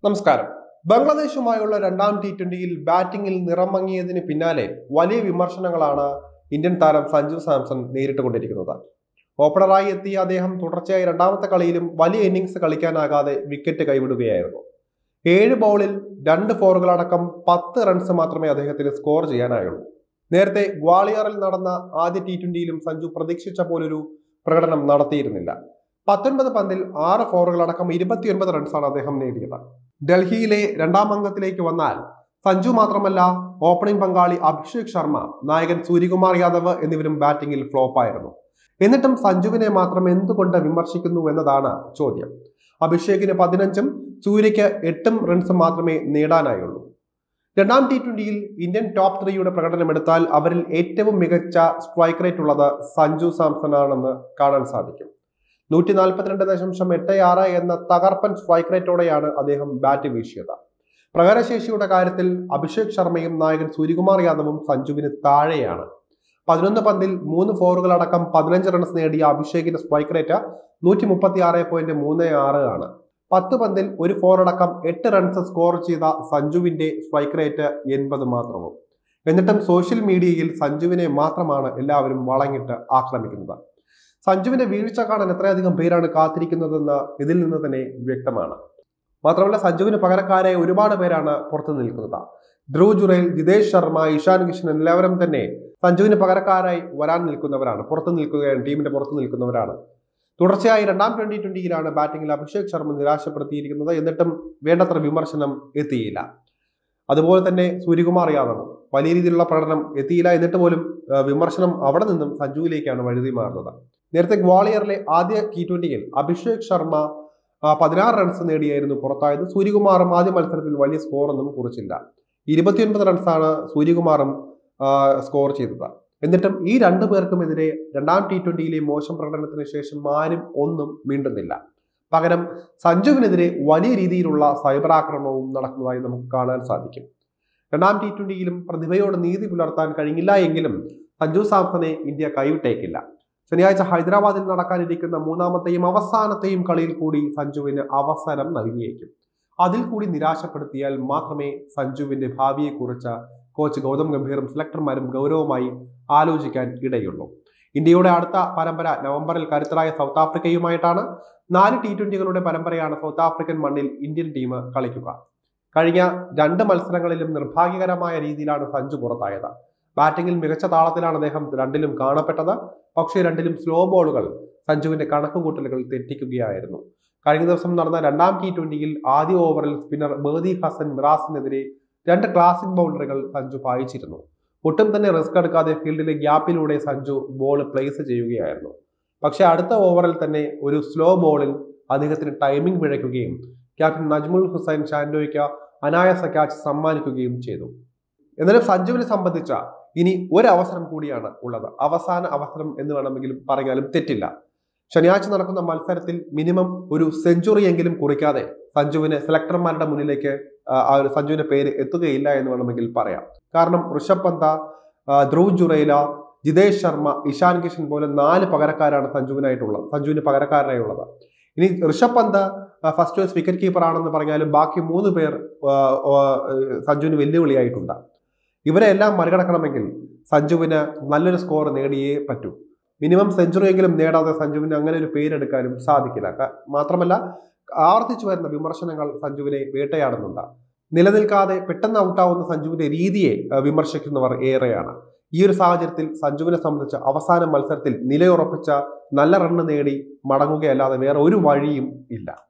നമസ്കാരം ബംഗ്ലാദേശുമായുള്ള രണ്ടാം ടി ട്വന്റിയിൽ ബാറ്റിംഗിൽ നിറമങ്ങിയതിന് പിന്നാലെ വലിയ വിമർശനങ്ങളാണ് ഇന്ത്യൻ താരം സഞ്ജു സാംസൺ നേരിട്ടുകൊണ്ടിരിക്കുന്നത് ഓപ്പണറായി എത്തിയ അദ്ദേഹം തുടർച്ചയായി രണ്ടാമത്തെ കളിയിലും വലിയ ഇന്നിംഗ്സ് കളിക്കാനാകാതെ വിക്കറ്റ് കൈവിടുകയായിരുന്നു ഏഴ് ബൗളിൽ രണ്ട് ഫോറുകളടക്കം പത്ത് റൺസ് മാത്രമേ അദ്ദേഹത്തിന് സ്കോർ ചെയ്യാനായുള്ളൂ നേരത്തെ ഗ്വാളിയറിൽ നടന്ന ആദ്യ ടി ട്വന്റിയിലും സഞ്ജു പ്രതീക്ഷിച്ച പോലൊരു പ്രകടനം നടത്തിയിരുന്നില്ല പത്തൊൻപത് പന്തിൽ ആറ് ഫോറുകളടക്കം ഇരുപത്തിയൊൻപത് റൺസാണ് അദ്ദേഹം നേടിയത് ഡൽഹിയിലെ രണ്ടാം അംഗത്തിലേക്ക് വന്നാൽ സഞ്ജു മാത്രമല്ല ഓപ്പണിംഗ് പങ്കാളി അഭിഷേക് ശർമ്മ നായകൻ സൂര്യകുമാർ യാദവ് എന്നിവരും ബാറ്റിംഗിൽ ഫ്ലോപ്പായിരുന്നു എന്നിട്ടും സഞ്ജുവിനെ മാത്രം എന്തുകൊണ്ട് വിമർശിക്കുന്നു എന്നതാണ് ചോദ്യം അഭിഷേകിന് പതിനഞ്ചും സൂര്യയ്ക്ക് എട്ടും റൺസും മാത്രമേ നേടാനായുള്ളൂ രണ്ടാം ടി ട്വന്റിയിൽ ഇന്ത്യൻ ടോപ്പ് ത്രീയുടെ പ്രകടനമെടുത്താൽ അവരിൽ ഏറ്റവും മികച്ച സ്ട്രൈക്ക് റേറ്റ് ഉള്ളത് സഞ്ജു സാംസൺ ആണെന്ന് കാണാൻ സാധിക്കും നൂറ്റി നാൽപ്പത്തിരണ്ട് ദശാംശം എട്ട് ആറ് എന്ന തകർപ്പൻ സ്ട്രൈക്ക് റേറ്റോടെയാണ് അദ്ദേഹം ബാറ്റ് വീശിയത് പ്രകടനശേഷിയുടെ കാര്യത്തിൽ അഭിഷേക് ശർമ്മയും നായകൻ സൂര്യകുമാർ യാദവും സഞ്ജുവിന് താഴെയാണ് പതിനൊന്ന് പന്തിൽ മൂന്ന് ഫോറുകളടക്കം പതിനഞ്ച് റൺസ് നേടിയ അഭിഷേകിന്റെ സ്ട്രൈക്ക് റേറ്റ് നൂറ്റി മുപ്പത്തി ആറ് പോയിന്റ് മൂന്ന് ആറ് ആണ് പത്ത് പന്തിൽ ഒരു ഫോറടക്കം എട്ട് റൺസ് സ്കോർ ചെയ്ത സഞ്ജുവിന്റെ സ്ട്രൈക്ക് റേറ്റ് എൺപത് മാത്രവും എന്നിട്ടും സോഷ്യൽ മീഡിയയിൽ സഞ്ജുവിനെ മാത്രമാണ് എല്ലാവരും വളങ്ങിട്ട് ആക്രമിക്കുന്നത് സഞ്ജുവിന്റെ വീഴ്ച കാണാൻ എത്രയധികം പേരാണ് കാത്തിരിക്കുന്നതെന്ന് ഇതിൽ നിന്ന് തന്നെ വ്യക്തമാണ് മാത്രമല്ല സഞ്ജുവിന് പകരക്കാരായ ഒരുപാട് പേരാണ് പുറത്തു നിൽക്കുന്നത് ധ്രുവ് ജുറേൽ ജിതേഷ് ശർമ്മ ഇഷാൻ കിഷൻ എല്ലാവരും തന്നെ സഞ്ജുവിന് പകരക്കാരായി വരാൻ നിൽക്കുന്നവരാണ് പുറത്തു നിൽക്കുകയാണ് ടീമിന്റെ പുറത്തു നിൽക്കുന്നവരാണ് തുടർച്ചയായി രണ്ടാം ട്വന്റി ട്വന്റിയിലാണ് ബാറ്റിംഗിൽ അഭിഷേക് ശർമ്മ നിരാശപ്പെടുത്തിയിരിക്കുന്നത് എന്നിട്ടും വേണ്ടത്ര വിമർശനം എത്തിയില്ല അതുപോലെ തന്നെ സൂര്യകുമാർ യാദവ് വലിയ രീതിയിലുള്ള പ്രകടനം എത്തിയില്ല എന്നിട്ട് പോലും ആ, വിമർശനം അവിടെ നിന്നും സഞ്ജുവിലേക്കാണ് വഴുതി മാറുന്നത് നേരത്തെ ഗ്വാളിയറിലെ ആദ്യ ടി ട്വന്റിയിൽ അഭിഷേക് ശർമ്മ ആ, പതിനാറ് റൺസ് നേടിയായിരുന്നു പുറത്തായത് സൂര്യകുമാറും ആദ്യ മത്സരത്തിൽ വലിയ സ്കോറൊന്നും കുറിച്ചില്ല ഇരുപത്തിയൊൻപത് റൺസാണ് സൂര്യകുമാറും ആ, സ്കോർ ചെയ്തത് എന്നിട്ടും ഈ രണ്ടു പേർക്കുമെതിരെ രണ്ടാം ടി ട്വന്റിയിലെ മോശം പ്രകടനത്തിന് ശേഷം ആരും ഒന്നും മിണ്ടുന്നില്ല പകരം സഞ്ജുവിനെതിരെ വലിയ രീതിയിലുള്ള സൈബർ ആക്രമണവും നടക്കുന്നതായി നമുക്ക് കാണാൻ സാധിക്കും രണ്ടാം ടി ട്വന്റിയിലും പ്രതിഭയോട് നീതി പുലർത്താൻ കഴിഞ്ഞില്ല എങ്കിലും സഞ്ജു സാംസനെ ഇന്ത്യ കൈവിട്ടേക്കില്ല ശനിയാഴ്ച ഹൈദരാബാദിൽ നടക്കാനിരിക്കുന്ന മൂന്നാമത്തെയും അവസാനത്തെയും കളിയിൽ കൂടി സഞ്ജുവിന് അവസരം നൽകിയേക്കും അതിൽ കൂടി നിരാശപ്പെടുത്തിയാൽ മാത്രമേ സഞ്ജുവിന്റെ ഭാവിയെക്കുറിച്ച് കോച്ച് ഗൗതം ഗംഭീറും സെലക്ടർമാരും ഗൗരവമായി ആലോചിക്കാൻ ഇടയുള്ളൂ ഇന്ത്യയുടെ അടുത്ത പരമ്പര നവംബറിൽ കരുത്തരായ സൗത്ത് ആഫ്രിക്കയുമായിട്ടാണ് നാല് ടി ട്വന്റികളുടെ പരമ്പരയാണ് സൗത്ത് ആഫ്രിക്കൻ മണ്ണിൽ ഇന്ത്യൻ ടീം കളിക്കുക കഴിഞ്ഞ രണ്ട് മത്സരങ്ങളിലും നിർഭാഗ്യകരമായ രീതിയിലാണ് സഞ്ജു പുറത്തായത് ബാറ്റിംഗിൽ മികച്ച താളത്തിലാണ് അദ്ദേഹം രണ്ടിലും കാണപ്പെട്ടത് പക്ഷേ രണ്ടിലും സ്ലോ ബോളുകൾ സഞ്ജുവിന്റെ കണക്കുകൂട്ടലുകൾ തെറ്റിക്കുകയായിരുന്നു കഴിഞ്ഞ ദിവസം നടന്ന രണ്ടാം ടി ട്വന്റിയിൽ ആദ്യ ഓവറിൽ സ്പിന്നർ ബേദി ഹസൻ മിറാസിനെതിരെ രണ്ട് ക്ലാസിക് ബൗണ്ടറികൾ സഞ്ജു പായിച്ചിരുന്നു ഒട്ടും തന്നെ റിസ്ക് എടുക്കാതെ ഫീൽഡിലെ ഗ്യാപ്പിലൂടെ സഞ്ജു ബോൾ പ്ലേസ് ചെയ്യുകയായിരുന്നു പക്ഷെ അടുത്ത ഓവറിൽ തന്നെ ഒരു സ്ലോ ബോളിൽ അദ്ദേഹത്തിന് ടൈമിംഗ് പിഴയ്ക്കുകയും ക്യാപ്റ്റൻ നജ്മുൽ ഹുസൈൻ ഷാൻഡോയ്ക്ക് അനായാസ ക്യാച്ച് സമ്മാനിക്കുകയും ചെയ്തു എന്നാലും സഞ്ജുവിനെ സംബന്ധിച്ച ഇനി ഒരു അവസരം കൂടിയാണ് ഉള്ളത് അവസാന അവസരം എന്ന് വേണമെങ്കിലും പറഞ്ഞാലും തെറ്റില്ല ശനിയാഴ്ച നടക്കുന്ന മത്സരത്തിൽ മിനിമം ഒരു സെഞ്ചുറി എങ്കിലും കുറിക്കാതെ സഞ്ജുവിന് സെലക്ടർമാരുടെ മുന്നിലേക്ക് ആ, ആ ഒരു സഞ്ജുവിന്റെ പേര് എത്തുകയില്ല എന്ന് വേണമെങ്കിൽ പറയാം കാരണം ഋഷഭ് പന്ത ആ, ധ്രുവ് ജുറേല ജിതേഷ് ശർമ്മ ഇഷാൻ കിഷൻ പോലെ നാല് പകരക്കാരാണ് സഞ്ജുവിനായിട്ടുള്ളത് സഞ്ജുവിന് പകരക്കാരനായുള്ളത് ഇനി ഋഷഭ് പന്ത് ഫസ്റ്റ് ചോയ്സ് വിക്കറ്റ് കീപ്പർ ആണെന്ന് പറഞ്ഞാലും ബാക്കി മൂന്ന് പേർ ആ, ആ, സഞ്ജുവിന് വെല്ലുവിളിയായിട്ടുണ്ട് ഇവരെ എല്ലാം മറികടക്കണമെങ്കിൽ സഞ്ജുവിന് നല്ലൊരു സ്കോർ നേടിയേ പറ്റൂ മിനിമം സെഞ്ചുറി എങ്കിലും നേടാതെ സഞ്ജുവിന് അങ്ങനെ ഒരു പേരെടുക്കാനും സാധിക്കില്ല ക- മാത്രമല്ല ആവർത്തിച്ചു വരുന്ന വിമർശനങ്ങൾ സഞ്ജുവിനെ വേട്ടയാടുന്നുണ്ട് നിലനിൽക്കാതെ പെട്ടെന്ന് ഔട്ടാവുന്ന സഞ്ജുവിന്റെ രീതിയെ അഹ് വിമർശിക്കുന്നവർ ഏറെയാണ് ഈ ഒരു സാഹചര്യത്തിൽ സഞ്ജുവിനെ സംബന്ധിച്ച് അവസാന മത്സരത്തിൽ നിലയുറപ്പിച്ച നല്ല റണ്ണ് നേടി മടങ്ങുകയല്ലാതെ വേറെ ഒരു വഴിയും ഇല്ല